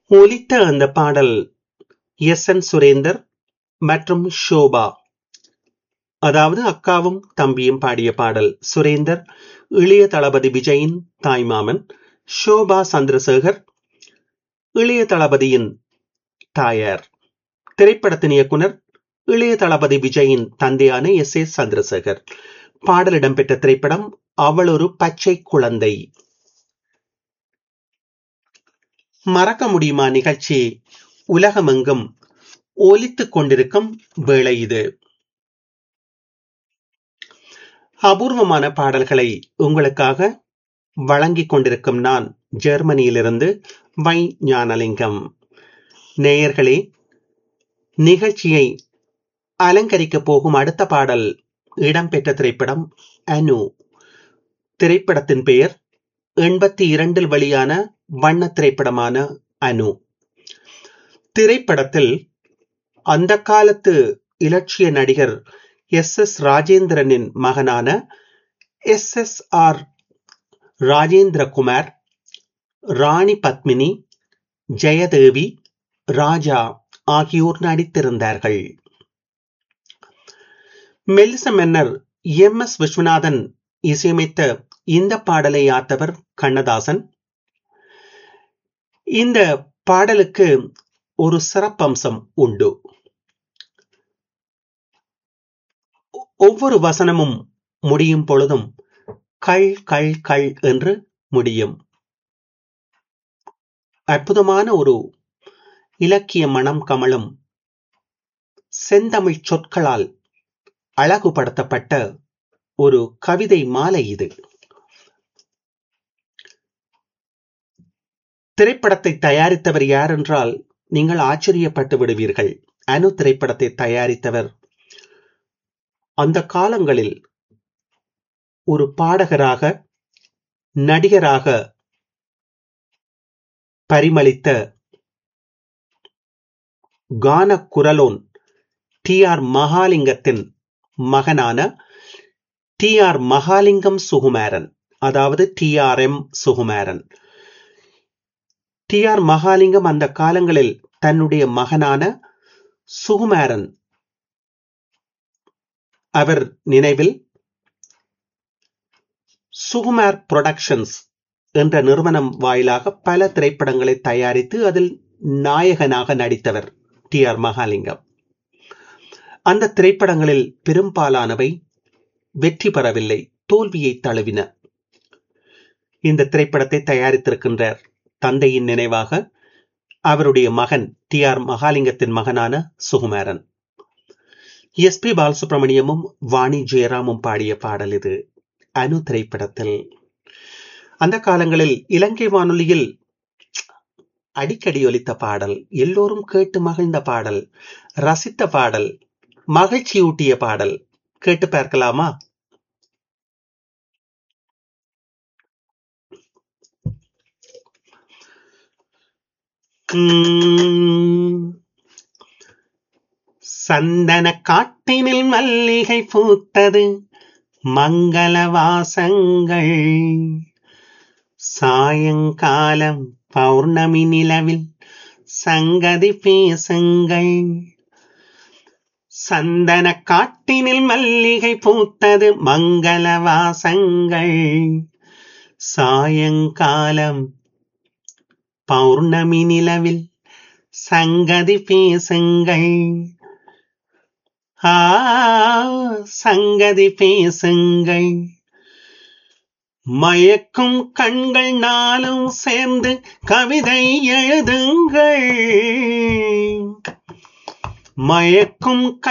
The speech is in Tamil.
ஒலித்த அந்த பாடல் எஸ் என் சுரேந்தர் மற்றும் ஷோபா அதாவது அக்காவும் தம்பியும் பாடிய பாடல் சுரேந்தர் இளைய தளபதி விஜயின் தாய்மாமன் ஷோபா சந்திரசேகர் இளைய தளபதியின் தாயார் திரைப்படத்தின் இயக்குனர் இளைய தளபதி விஜயின் தந்தையான எஸ் ஏ சந்திரசேகர் பாடல் இடம்பெற்ற திரைப்படம் அவள் ஒரு பச்சை குழந்தை மறக்க முடியுமா நிகழ்ச்சி உலகமெங்கும் ஒலித்துக் கொண்டிருக்கும் வேளை இது அபூர்வமான பாடல்களை உங்களுக்காக வழங்கிக் கொண்டிருக்கும் நான் ஜெர்மனியிலிருந்து வை ஞானலிங்கம் நேயர்களே நிகழ்ச்சியை அலங்கரிக்கப் போகும் அடுத்த பாடல் இடம்பெற்ற திரைப்படம் அனு திரைப்படத்தின் பெயர் எண்பத்தி இரண்டில் வெளியான வண்ண திரைப்படமான அனு திரைப்படத்தில் அந்த காலத்து இலட்சிய நடிகர் எஸ் எஸ் ராஜேந்திரனின் மகனான S S R Rajendrakumar Rani Padmini Jayadevi Raja ஆகியோர் நடித்திருந்தார்கள் மெல்லிச மன்னர் எம் எஸ் விஸ்வநாதன் இசையமைத்த இந்த பாடலை ஆத்தவர் கண்ணதாசன் இந்த பாடலுக்கு ஒரு சிறப்பம்சம் உண்டு ஒவ்வொரு வசனமும் முடியும் பொழுதும் கள் கள் கள் என்று முடியும் அற்புதமான ஒரு இலக்கிய மனம் கமலும் செந்தமிழ் சொற்களால் அழகுபடுத்தப்பட்ட ஒரு கவிதை மாலை இது திரைப்படத்தை தயாரித்தவர் யார் என்றால் நீங்கள் ஆச்சரியப்பட்டு விடுவீர்கள் அனு திரைப்படத்தை தயாரித்தவர் அந்த காலங்களில் ஒரு பாடகராக நடிகராக பரிமளித்த கான குரலோன் டி ஆர் மகாலிங்கத்தின் மகனான டி ஆர் மகாலிங்கம் சுகுமாரன் அதாவது T R M Sukumaran T R Mahalingam அந்த காலங்களில் தன்னுடைய மகனான சுகுமாரன் அவர் நினைவில் சுகுமார் புரொடக்ஷன்ஸ் என்ற நிறுவனம் வாயிலாக பல திரைப்படங்களை தயாரித்து அதில் நாயகனாக நடித்தவர் டி ஆர் மகாலிங்கம் அந்த திரைப்படங்களில் பெரும்பாலானவை வெற்றி பெறவில்லை தோல்வியை தழுவின இந்த திரைப்படத்தை தயாரித்திருக்கின்றார் தந்தையின் நினைவாக அவருடைய மகன் டி ஆர் மகாலிங்கத்தின் மகனான சுகுமாரன் எஸ் பி பாலசுப்ரமணியமும் வாணி ஜெயராமும் பாடிய பாடல் இது அனு திரைப்படத்தில் அந்த காலங்களில் இலங்கை வானொலியில் அடிக்கடி ஒலித்த பாடல் எல்லோரும் கேட்டு மகிழ்ந்த பாடல் ரசித்த பாடல் மகிழ்ச்சியூட்டிய பாடல் கேட்டு பார்க்கலாமா சந்தன காட்டினில் மல்லிகை பூத்தது மங்கள வாசங்கள் சாயங்காலம் பௌர்ணமி நிலவில் சங்கதி பேசுங்கள் சந்தன காட்டினில் மல்லிகை பூத்தது மங்கள வாசங்கள் சாயங்காலம் பௌர்ணமி நிலவில் சங்கதி பேசுங்கள் ஆ சங்கதி பேசுங்கள் மயக்கும் கண்கள் நாளும் சேர்ந்து கவிதை எழுதுங்கள் மயக்கும்